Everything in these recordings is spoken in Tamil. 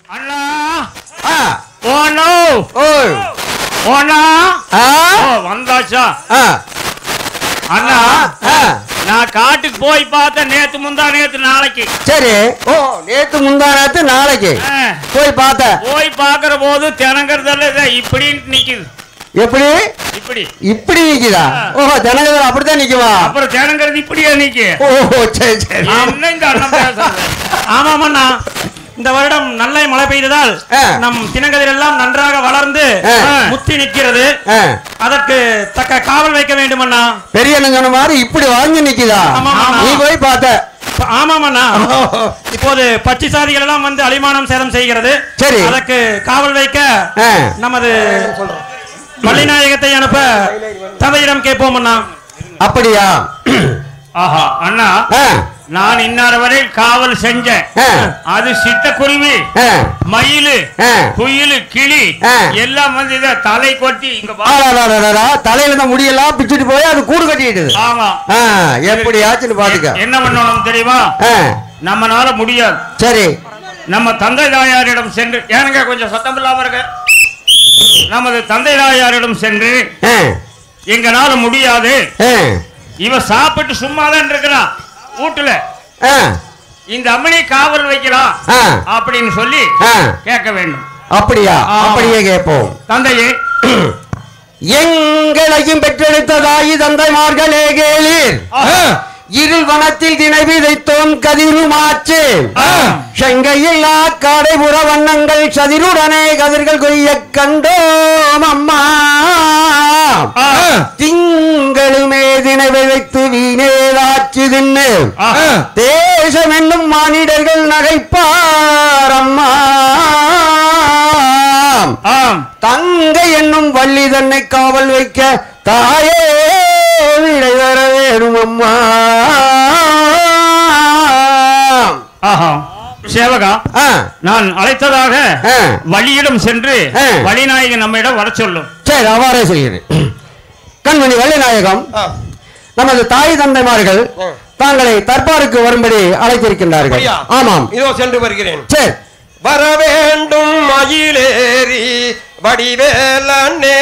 அண்ணா ஆ ஓனோ ஓய் ஓனா ஆ ஓ வந்தாச்சா ஆ அண்ணா ஆ நான் காட்டுக்கு போய் பார்த்தேன் நேத்து முந்தா நேத்து நாளைக்கு சரி ஓ நேத்து முந்தானத்து நாளைக்கு ஆ, போய் பார்த்த போய் பாக்குற போது தினங்கிறதுல இப்படின்னு நிக்குது எப்படி இப்படி இப்படி நிக்குதா ஓஹோ ஜனகதர் அப்படித்தான் நிக்குமா அப்புறம் தினங்கிறது இப்படியே நிக்கு ஓஹோ சரி சரி என்ன இந்த அண்ணன் பேசுறது ஆமாமண்ணா இந்த வருடம் நல்ல மழை பெய்ததால் ஆ. நம் தினங்கதிர் எல்லாம் நன்றாக வளர்ந்து ஆ. முத்தி நிற்கிறது ஆ, அதற்கு தக்க காவல் வைக்க வேண்டுமண்ணா பெரிய அண்ணன் சொன்ன மாதிரி இப்படி வளைஞ்சு நிக்குதா ஆமாம், ஆமாம். நீ போய் பார்த்த ஆமாமண்ணா இப்போது பச்சை சாதிகள் எல்லாம் வந்து அலிமானம் சேதம் செய்கிறது சரி. அதற்கு காவல் வைக்க ஆ. நமது பள்ளிநாயகத்தை அனுப்ப தந்தையிடம் கேட்போம் அண்ணா அப்படியா ஆஹா அண்ணா ஆ, நான் இன்னார வரை காவல் செஞ்சேன் ஆ, அது சிட்டுக்குருவி ஆ, மயிலு ஆ. குயிலு கிளி ஆ. எல்லாம் வந்து இத தலை கொட்டி இங்க வா- ஆடாடாடாடா, தலையில இருந்த முடியெல்லாம் பிச்சுட்டு போய் அது கூடு கட்டிட்டுது ஆமா ஆ, எப்படியாச்சுன்னு பாத்துக்க என்ன பண்ணணும் தெரியுமா ஆ, நம்மனால முடியாது சரி நம்ம தந்தை தாயாரிடம் சென்று ஏனுங்க கொஞ்சம் சத்தம் இல்லாம இருக்க நமது தந்தை தாயாரிடம் சென்று ஆ, எங்கனால முடியாது ஆ, இவ சாப்பிட்டு சும்மாதான் இருக்கிறான் வீட்டுல ஆ, இந்த அம்மனை காவல் வைக்கலாம் ஆ, அப்படின்னு சொல்லி ஆ. கேட்க வேண்டும் அப்படியா ஆமா. அப்படியே கேட்போம் தந்தையே எங்களையும் பெற்றெடுத்த தாயி தந்தைமார்களே கேளீர் ஆஹா. இருள் வனத்தில் திணை விதைத்தோம் கதிருமாச்சு ஆ. செங்கையில் காடை புற வண்ணங்கள் சதிருடனே கதிர்கள் கொய்ய கண்டோம் அம்மா ஆ. திங்களுமே திணை விதைத்து வீணேதாச்சு தின்னு ஆஹா. தேசம் என்னும் மானிடர்கள் நகைப்பார் அம்மா ஆம் தங்க என்னும் வள்ளி தன்னை காவல் வைக்க தாயே விடை வர வேணும் அம்மா ஆஹா சேவகா ஆ, நான் அழைத்ததாக ஆ. வழியிடம் சென்று ஆ. வழிநாயகன் நம்மிடம் வர சொல்லும் சரி அவ்வாறே செய்கிறேன் கண்மணி வள்ளிநாயகம் நமது தாய் தந்தைமார்கள் தாங்களை தற்பாருக்கு வரும்படி அழைத்திருக்கின்றார்கள் அப்படியா? ஆமாம் இதோ சென்று வருகிறேன் சரி வர வேண்டும் மயிலேறி வடிவேலனே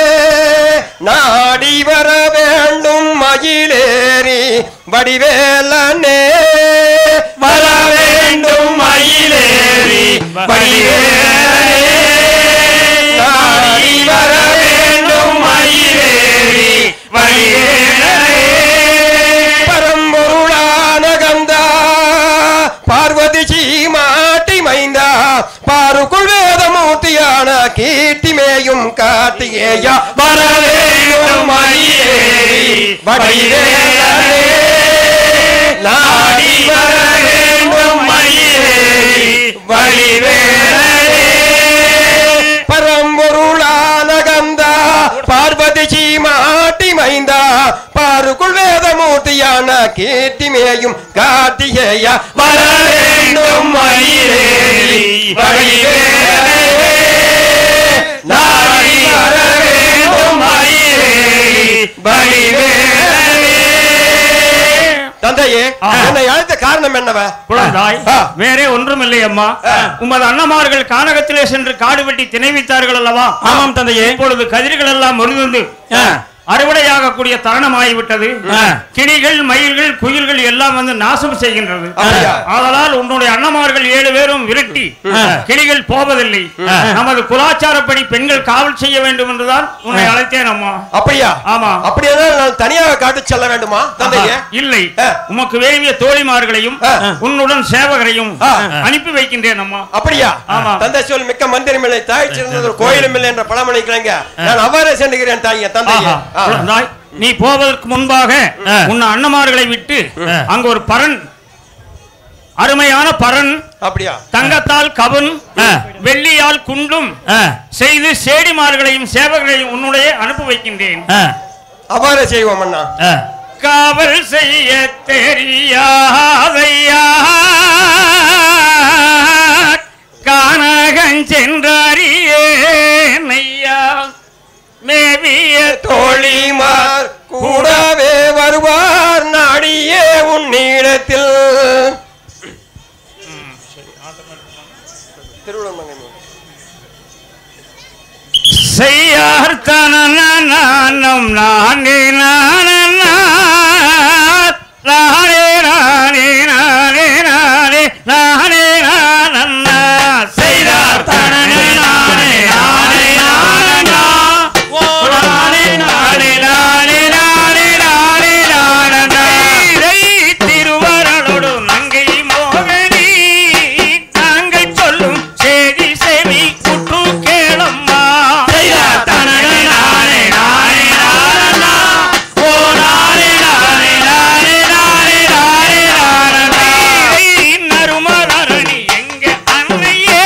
நாடி வர வேண்டும் மயிலேறி வடிவேலனே வர வேண்டும் மயிலேறி வடிவேலனே நாடி வர வேண்டும் மயிலேறி வடிவேலனே பரம்பொருளான கந்தா பார்வதி சீமாட்டி மைந்தா பாருக்குள் வேதமூர்த்தியான கீர்த்திமேயும் கார்த்திகேயா வரவேண்டும் மயிலேறி வடிவேலனே நாடி வர வேண்டும் மயிலேறி வடிவேலனே பரம்பொருளான கந்தா பார்வதி சீமாட்டி மைந்தா பாருக்குள் வேதமூர்த்தியான கீர்த்திமேயும் கார்த்திகேயா வர வேண்டும் மயிலேறி வடிவேலனே நாடி வர வேண்டும் மயிலேறி வடிவேலனே தந்தையே ஆ. என்னை அழைத்த காரணம் என்னவ குழந்தாய் ஆ. வேறே ஒன்றும் இல்லை அம்மா ஆ. உமது அண்ணமார்கள் கானகத்திலே சென்று காடு வெட்டி திணை வைத்தார்கள் அல்லவா ஆமாம் தந்தையே இப்பொழுது கதிர்கள் எல்லாம் முறிந்து ஆ. அறுவடையாகக்கூடிய தருணமாகிவிட்டது ஆ. கிளிகள் மயில்கள் குயில்கள் எல்லாம் வந்து நாசம் செய்கின்றது அப்படியா? ஆதலால் உன்னுடைய அண்ணமார்கள் ஏழு பேரும் விரட்டி ஆ. கிளிகள் போவதில்லை ஆ. நமது குலாச்சாரப்படி பெண்கள் காவல் செய்ய வேண்டும் என்றுதான் உன்னை ஆ. அழைத்தேன் அம்மா அப்படியா ஆமா அப்படியே நான் தனியாக காட்டு செல்ல வேண்டுமா தந்தையே ஆஹா, இல்லை ஆ. உமக்கு வேண்டிய தோழிமார்களையும் ஆ. உன்னுடன் சேவகரையும் ஆ. அனுப்பி வைக்கின்றேன் அம்மா அப்படியா ஆமா. தந்தை சொல் மிக்க மந்திரம் இல்லை தாய் சிறந்தது ஒரு கோயிலும் இல்லை என்ற பழமணிக்கிறாங்க நான் அவ்வாறே சென்றுகிறேன் தாங்க தந்தையே ஆஹா, ஆ. குழந்தாய், நீ போவதற்கு முன்பாக ஆ. உன் அண்ணமார்களை விட்டு ஆ. அங்க ஒரு பரன் அருமையான பரன் அப்படியா தங்கத்தால் கவன் ஆ. வெள்ளியால் குண்டும் ஆ, செய்து சேடிமார்களையும் சேவகர்களையும் உன்னுடைய அனுப்பி வைக்கின்றேன் ஆ, அவ்வாறே செய்வோம் அண்ணா ஆ. காவல் செய்ய தெரியாதையா கானகஞ்சென்றறியேனையா மேவிய தோழிமார் கூடவே வருவார் நாடியே உன் நீளத்தில் திருவிழா செய்யார் தனம் நானே நானே நானே நானே நானே நானே நானே நானே செய்தார் தனனே நானே நானே நானே ஓ நானே நானே நானே நானே நானே நானே திருவரளோடு நங்கை மோகனி நாங்கள் சொல்லும் செய்தி செவி குட்டு கேளம்மா தனனே நானே நானே நானே ஓ நானே நானே நானே நானே நானே நானே நறுமலரணி எங்க அன்னையே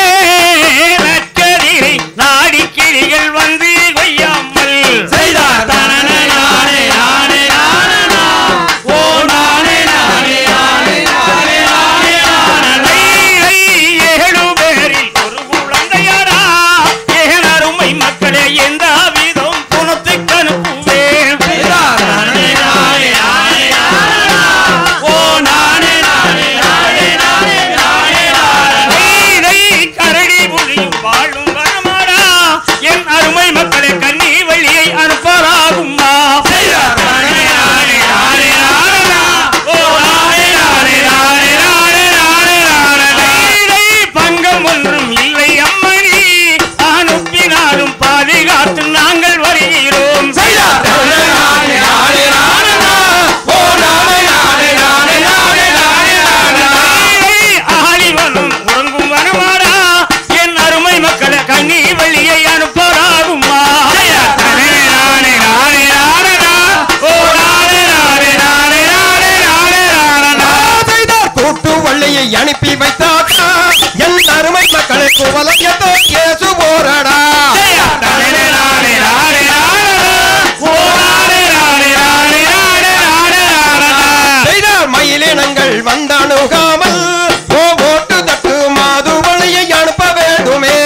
நற்கதிரை நாடி கிளிகள் வந்து கொய்யாமல் செய்தார் தனனே நானே நானே நானே ஓ நானே நானே நானே நானே நானே நானே ஏழு பேரில் ஒரு குழந்தையடா ஏன் அருமை மக்களே எந்த விதம் புனத்துக்கு அனுப்புவேன் நானே நானே நானே நானே ஓ நானே நானே நானே நானே நானே நானே கரடி புலியும் வாழும் வரமாடா என் அருமை மக்களே கண்ணி வழியை அனுப்பலாகுமா நானே நானே நானே நானே ஓ நானே நானே நானே நானே நானே நானே பங்கம் ஒன்றும் இல்லை அம்மணி அனுப்பினாலும் பாதுகாத்து நாங்கள் வருகிறோம் நானே நானே நானே ஓ நானே நானே நானே நானே நானே நானே ஆலிவனும் உறங்கும் வரமாடா என் அருமை மக்களை கண்ணி வழியை அனுப்பலாகுமா நானே நானே நானே நானே ஓ நானே நானே நானே நானே நானே நானே செய்தார் கூட்டு வள்ளியை அனுப்பி வைத்தாக்கா என் அருமை மக்களுக்கு வலையதோ கேசு போரடா நானே நானே நானே நானே ஓ நானே நானே நானே நானே நானே நானே செய்தார் மயிலினங்கள் வந்தணுகாமல் ஓ ஓட்டு தட்டு மாது வழியை அனுப்ப வேண்டுமே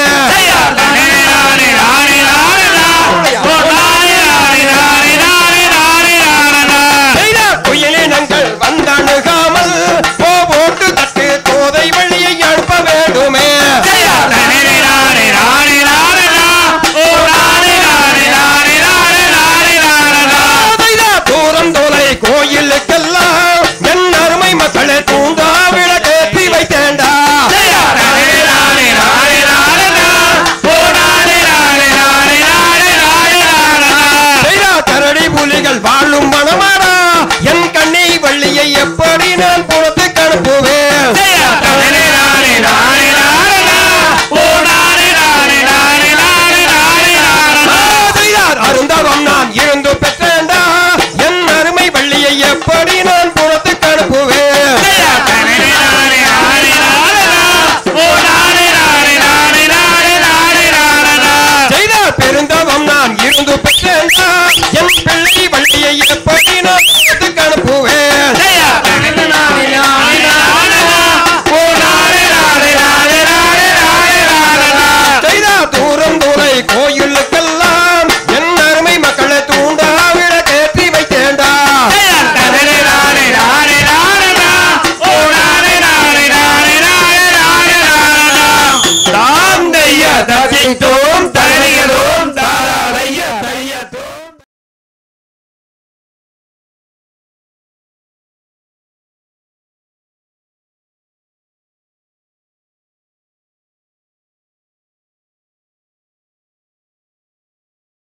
செய்தார் குயிலினங்கள் வந்தணுகாமல் ஓ ஓட்டு தட்டு கோதை வழியை அனுப்ப வேண்டுமே செய்தார் தூரம் தோலை கோயிலுக்கெல்லாம் என் அருமை மக்களே தூண்டா விளக்கேற்றி வைத்தேண்டா செய்தார் கரடி புலிகள் வாழும் மனமாடா என் கண்ணை வள்ளியை எப்படி நான் புறத்துக்கு அனுப்புவேன் செய்தார் அருந்தவம் நான் இருந்து பெற்றேன்டா என் அருமை வள்ளியை எப்படி நான் புறத்துக்கு அனுப்புவேன் செய்தார் பெருந்தவம் நான் இருந்து பெற்றேன்டா என் பிள்ளை வள்ளியை எப்படி நான் புறத்துக்கு அனுப்புவேன் செய்தார் தூரம் தூரை கோயிலுக்கெல்லாம் என் அருமை மக்களை தூண்டா விளக்கேற்றி வைத்தேன்டா தாந்தைய தவித்தோ